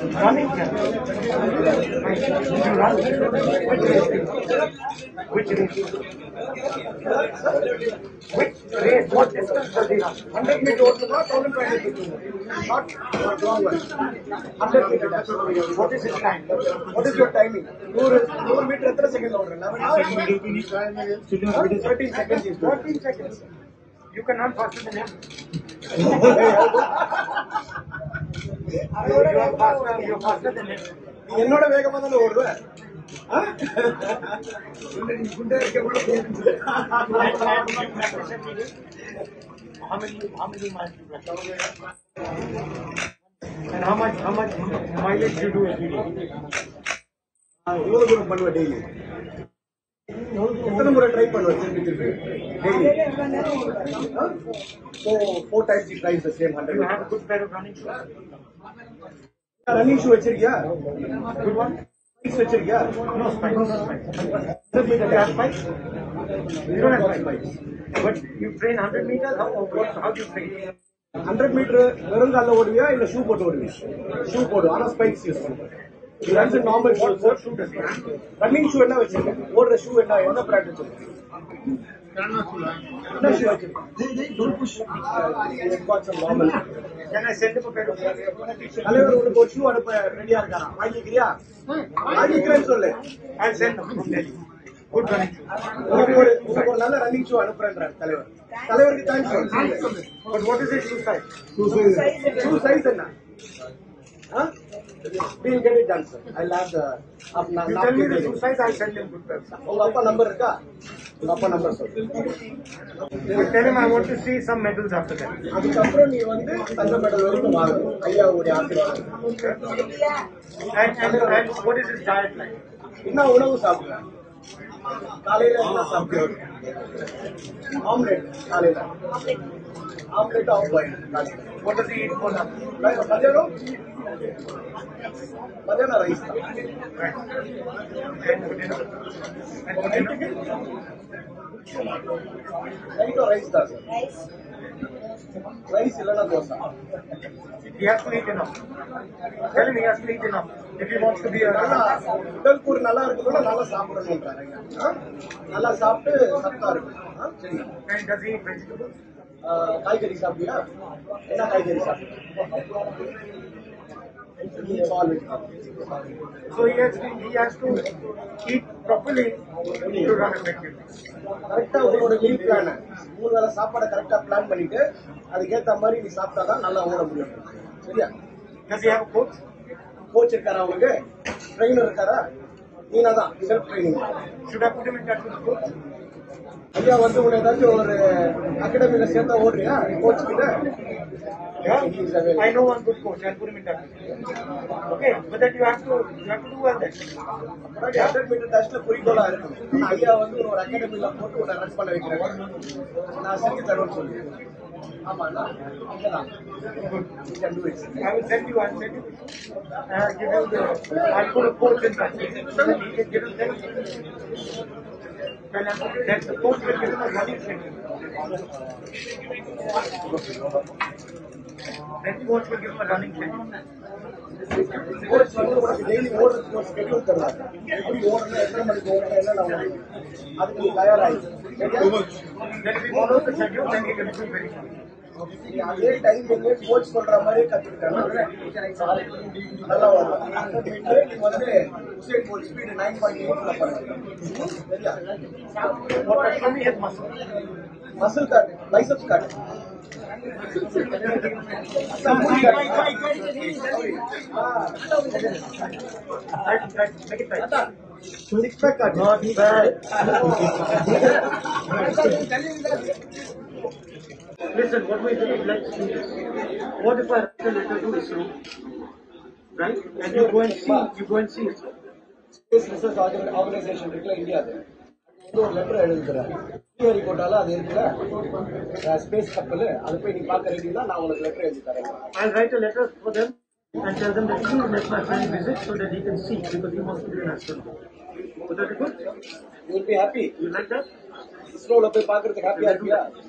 Running can. Did you run? Which race? Which race? What distance does he run? Hundred metre ஓட்டணுமா thousand five hundred short long one hundred metre What is his time? What is your timing நூறு நூறு metre எத்தனை second ஓடுறேன் thirteen seconds is Fourteen seconds. You can run faster than him. You are faster. You are faster than him. நீ என்னோட வேகமா தானே ஓடுவ ஆ? இல்ல, நீ குண்டா இருக்க கூட போகுது. How many how many miles you run? And how much how much mileage you do every day? எவ்வளவு தூரம் பண்ணுவ டெய்லி எத்தனை முறை ட்ரை பண்ணுவ திருப்பி திருப்பி daily four times you tries the same You hundred have a good pair of running shoes. Running shoe வச்சிருக்கியா Good one. Spikes வச்சிருக்கியா No spikes. No spikes. Does you have spikes? You don't have spikes. But you train 100 meters. How what, how do you train? Hundred metre வெறும் கால ஓடுவியா இல்ல shoe போட்டு ஓடுவியா shoe போடு ஆனா spikes use பண்ணுவேன் runs normal shoe What shoe does he have? Running shoe என்ன வச்சிருக்கேன் ஓடுற ஷூ என்ன என்ன பிராண்ட் வச்சிருக்கேன் என்ன ஷூ வச்சிருக்கேன் normal Can I send him a pair of shoes? தலைவர் உனக்கு ஒரு ஷூ அனுப்ப ரெடியா இருக்காரா வாங்கிக்கிறியா வாங்கிக்கிறேன்னு சொல்லு I'll send him from Delhi. Good running shoes. உனக்கு ஒரு உனக்கு ஒரு நல்ல ரன்னிங் ஷூ அனுப்புறேன்றார் தலைவர் தலைவருக்கு தேங்க்ஸ் சொல்லு But what is his shoe size? Shoe size என்ன We'll get it done, sir. I'll have the. up na- You na- tell me the shoe size, I'll send him good pairs. உங்க அப்பா number இருக்கா உங்க அப்பா number சொல்லு But tell him I want to see some medals after that. அதுக்கப்புறம் நீ வந்து தங்க மெடல் வரைக்கும் வாங்கணும் ஐயாவுடைய ஆசீர்வாதம் And, and, and what is his diet like? என்ன உணவு சாப்பிடுற காலையில என்ன சாப்பிடுற ஆம்லெட் காலையில ஆம்லெட் ஆஃப் பாயில் காலையில What does he eat for lunch? மதியானம் மதியானம் ரைஸ் தான் Right. And for dinner? And for dinner? நைட்டும் ரைஸ் தான் சார் ரைஸ் இல்லைன்னா dosa He has to eat enough. Tell him he has to eat enough. If he wants to be a நல்லா உடல் கூறு நல்லா இருக்கணும்னா நல்லா சாப்பிடணும்ன்றாரு ஐயா. ஆ? நல்லா சாப்பிட்டு சத்தா இருக்கணும் ஆ? சரி And does he eat vegetables? ஆ, காய்கறி சாப்பிட்டியா என்ன காய்கறி சாப்பிட்டு So he has to, he has to eat properly to run effectively. கரெக்டா உங்களோட மீல் பிளான மூணு வேளை சாப்பாடை கரெக்டா பிளான் பண்ணிட்டு அதுக்கேத்த மாதிரி நீ சாப்பிட்டாதான் நல்லா ஓட முடியும் சரியா Does he have a coach? Coach இருக்காரா உங்களுக்கு ட்ரெயினர் இருக்காரா நீனா தான் self training Should I put him in touch with the coach? ஐயா வந்து உன்னை ஏதாச்சும் ஒரு அகாடமில சேர்த்தா ஓடுறியா கோச் கிட்ட Yeah, He is available. I know one good coach. I'll put him in touch with you. Okay, but then you have to you have to do well then. முன்னாடி ஹண்ட்ரட் மீட்டர் டெஸ்ட்ல குறிக்கோளா இருக்கும் ஆனா ஐயா வந்து உன்னை ஒரு அகாடமில போட்டு உன்னை ரன் பண்ண வைக்கிறேன் நான் செஞ்சு தருவேன்னு சொல்லி ஆமா இங்கதான் You can do it. I will send you. I'll send you. Uh, give you the. I'll put a coach in touch. So that he can give him then. Well, uh, then the coach will give him a running training. Then coach will give him a running training. Coach வந்து உனக்கு daily ஓடுறதுக்கு ஒரு schedule தருவாங்க எப்படி ஓடணும் எத்தனை மணிக்கு ஓடணும் என்ன ஓடணும் அதுக்கு நீ தயாராகி சரியா Then if he follows the schedule, then he can do very well. நீ அதே டைம் வந்து கோச் சொல்ற மாதிரியே கத்துக்கிட்டேன்னா நல்லா வரும் ஹண்ட்ரட் மீட்டர் நீ வந்து உசேன் போல் ஸ்பீடு நைன் பாயிண்ட் எயிட்ல பண்ணுங்க சரியா But show me his muscle. Muscle காட்டு பைசப்ஸ் காட்டு Right, right, make it right. Six pack காட்டு Not bad. Listen, what we do is like, what if I write a letter to ISRO, right? And you go and see, you go and see ISRO. Space research organisation இருக்குல்ல இந்தியாவில் வந்து ஒரு letter எழுதுறேன் theory போட்டாலும் அது இருக்குல்ல space கப்பல் அது போய் நீ பார்க்க ரெடினா நான் உனக்கு லெட்டர் எழுதி தரேன் I'll write a letter for them and tell them that please let my friend visit so that he can see because he wants to be an astronaut. Would that be good? You be happy You like that? இஸ்ரோல போய் பார்க்கறதுக்கு ஹாப்பியா இருக்கியா